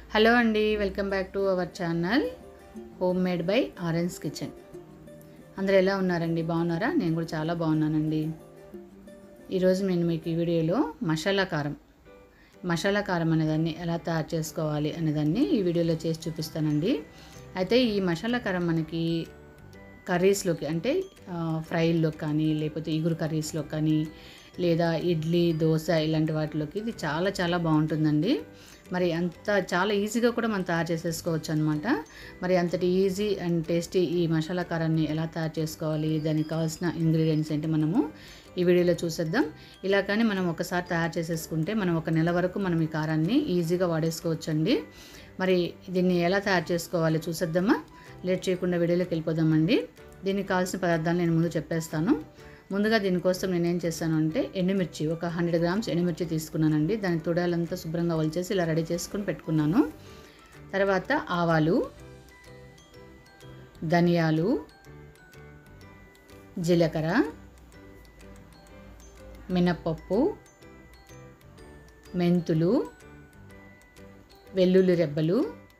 hello అండి welcome back to our channel home made by orange kitchen అందరూ ఎలా ఉన్నారండి బాగున్నారా నేను కూడా చాలా బాగున్నానండి ఈరోజు నేను మీకు ఈ వీడియోలో మసాలా కారం మసాలా కారం అనేదాన్ని ఎలా తయారు చేసుకోవాలి అనేదాన్ని ఈ వీడియోలో చేసి చూపిస్తానండి అయితే ఈ మసాలా కారం మనకి కర్రీస్లోకి అంటే ఆ, ఫ్రైల్లో కానీ లేకపోతే ఇగురు కర్రీస్లో కానీ లేదా ఇడ్లీ దోశ ఇలాంటి వాటిలోకి ఇది చాలా చాలా బాగుంటుందండి మరి అంత చాలా ఈజీగా కూడా మనం తయారు చేసేసుకోవచ్చు అనమాట మరి అంతటి ఈజీ అండ్ టేస్టీ ఈ మసాలా కారాన్ని ఎలా తయారు చేసుకోవాలి దానికి కావాల్సిన ఇంగ్రీడియంట్స్ ఏంటి మనము ఈ వీడియోలో చూసేద్దాం ఇలా కానీ మనం ఒకసారి తయారు చేసేసుకుంటే మనం ఒక నెల వరకు మనం ఈ కారాన్ని ఈజీగా వాడేసుకోవచ్చండి మరి దీన్ని ఎలా తయారు చేసుకోవాలి చూసేద్దామా లేట్ చేయకుండా వీడియోలోకి వెళ్ళిపోదామండి దీనికి కావాల్సిన పదార్థాలు నేను ముందు చెప్పేస్తాను ముందుగా దీనికోసం నేను ఏం చేశాను అంటే ఎండుమిర్చి ఒక హండ్రెడ్ గ్రామ్స్ ఎండుమిర్చి తీసుకున్నానండి దాని తొడాలంతా శుభ్రంగా వలిచేసి ఇలా రెడీ చేసుకుని పెట్టుకున్నాను తర్వాత ఆవాలు ధనియాలు జీలకర్ర మినప్పప్పు మెంతులు వెల్లుల్లి రెబ్బలు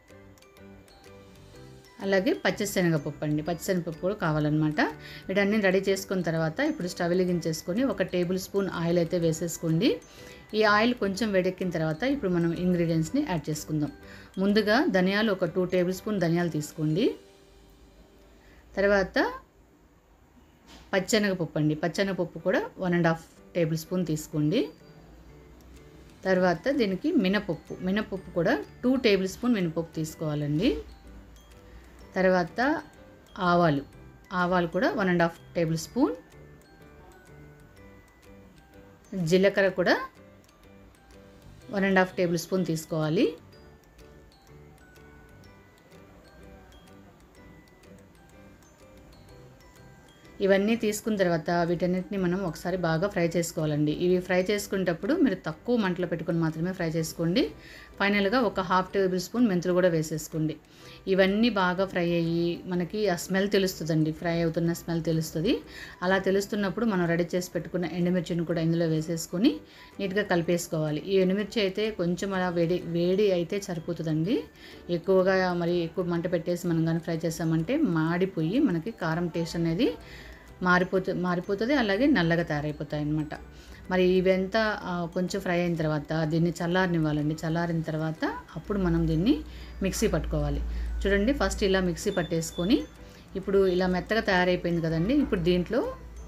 అలాగే పచ్చిశనగపప్పు అండి పచ్చిశనగపప్పు కూడా కావాలన్నమాట వీటన్ని రెడీ చేసుకున్న తర్వాత ఇప్పుడు స్టవ్ వెలిగించేసుకొని ఒక టేబుల్ స్పూన్ ఆయిల్ అయితే వేసేసుకోండి ఈ ఆయిల్ కొంచెం వేడెక్కిన తర్వాత ఇప్పుడు మనం ఇంగ్రీడియంట్స్ని యాడ్ చేసుకుందాం ముందుగా ధనియాలు ఒక టూ టేబుల్ స్పూన్ ధనియాలు తీసుకోండి తర్వాత పచ్చెనగపప్పు అండి పచ్చెనగపప్పు కూడా one and half tablespoon తీసుకోండి తర్వాత దీనికి మినపప్పు మినపప్పు కూడా టూ టేబుల్ స్పూన్ మినపప్పు తీసుకోవాలండి తర్వాత ఆవాలు ఆవాలు కూడా one and half tablespoon జీలకర్ర కూడా one and half tablespoon తీసుకోవాలి ఇవన్నీ తీసుకున్న తర్వాత వీటన్నిటిని మనం ఒకసారి బాగా ఫ్రై చేసుకోవాలండి ఇవి ఫ్రై చేసుకునేటప్పుడు మీరు తక్కువ మంటలో పెట్టుకొని మాత్రమే ఫ్రై చేసుకోండి ఫైనల్గా ఒక హాఫ్ టేబుల్ స్పూన్ మెంతులు కూడా వేసేసుకోండి ఇవన్నీ బాగా ఫ్రై అయ్యి మనకి ఆ స్మెల్ తెలుస్తుందండి ఫ్రై అవుతున్న స్మెల్ తెలుస్తుంది అలా తెలుస్తున్నప్పుడు మనం రెడీ చేసి పెట్టుకున్న ఎండుమిర్చిని కూడా ఇందులో వేసేసుకొని నీట్గా కలిపేసుకోవాలి ఈ ఎండుమిర్చి అయితే కొంచెం అలా వేడి వేడి అయితే సరిపోతుందండి ఎక్కువగా మరి ఎక్కువ మంట పెట్టేసి మనం కానీ ఫ్రై చేసామంటే మాడిపోయి మనకి కారం టేస్ట్ అనేది మారిపోతు మారిపోతుంది అలాగే నల్లగా తయారైపోతాయి అన్నమాట మరి ఇవంతా ఆ, కొంచెం ఫ్రై అయిన తర్వాత దీన్ని చల్లారనివ్వాలండి చల్లారిన తర్వాత అప్పుడు మనం దీన్ని మిక్సీ పట్టుకోవాలి చూడండి ఫస్ట్ ఇలా మిక్సీ పట్టేసుకొని ఇప్పుడు ఇలా మెత్తగా తయారైపోయింది కదండి ఇప్పుడు దీంట్లో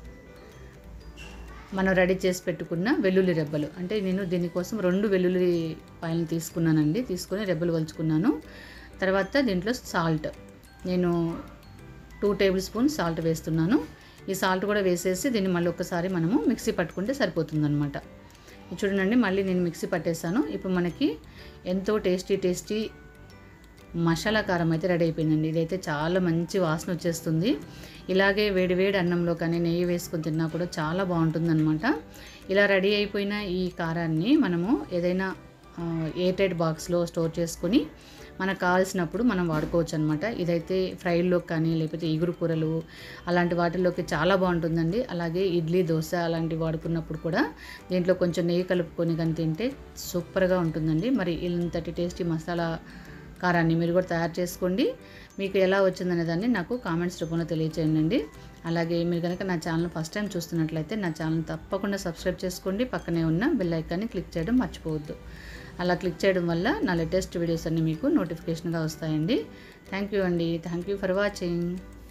మనం రెడీ చేసి పెట్టుకున్న వెల్లుల్లి రెబ్బలు అంటే నేను దీనికోసం రెండు వెల్లుల్లి పాయలు తీసుకున్నానండి తీసుకొని రెబ్బలు వలుచుకున్నాను తర్వాత దీంట్లో సాల్ట్ నేను టూ టేబుల్ స్పూన్ సాల్ట్ వేస్తున్నాను ఈ సాల్ట్ కూడా వేసేసి దీన్ని మళ్ళీ ఒకసారి మనము మిక్సీ పట్టుకుంటే సరిపోతుందన్నమాట ఇది చూడండి మళ్ళీ నేను మిక్సీ పట్టేశాను ఇప్పుడు మనకి ఎంతో టేస్టీ టేస్టీ మసాలా కారం అయితే రెడీ అయిపోయిందండి ఇదైతే చాలా మంచి వాసన వచ్చేస్తుంది ఇలాగే వేడి వేడి అన్నంలో కానీ నెయ్యి వేసుకొని తిన్నా కూడా చాలా బాగుంటుందన్నమాట ఇలా రెడీ అయిపోయిన ఈ కారాన్ని మనము ఏదైనా ఎయిర్ టైట్ బాక్స్లో స్టోర్ చేసుకొని మనకు కావాల్సినప్పుడు మనం వాడుకోవచ్చు అనమాట ఇదైతే ఫ్రైల్లో కానీ లేకపోతే ఇగురు కూరలు అలాంటి వాటిల్లోకి చాలా బాగుంటుందండి అలాగే ఇడ్లీ దోశ అలాంటివి వాడుకున్నప్పుడు కూడా దీంట్లో కొంచెం నెయ్యి కలుపుకొని కానీ తింటే సూపర్గా ఉంటుందండి మరి ఇంతటి టేస్టీ మసాలా కారాన్ని మీరు కూడా తయారు చేసుకోండి మీకు ఎలా వచ్చిందనే దాన్ని నాకు కామెంట్స్ రూపంలో తెలియచేయండి అలాగే మీరు కనుక నా ఛానల్ ఫస్ట్ టైం చూస్తున్నట్లయితే నా ఛానల్ తప్పకుండా సబ్స్క్రైబ్ చేసుకోండి పక్కనే ఉన్న బెల్ ఐకాన్ని క్లిక్ చేయడం మర్చిపోవద్దు అలా క్లిక్ చేయడం వల్ల నా లేటెస్ట్ వీడియోస్ అన్నీ మీకు నోటిఫికేషన్గా వస్తాయండి థ్యాంక్ యూ అండి థ్యాంక్ యూ ఫర్ వాచింగ్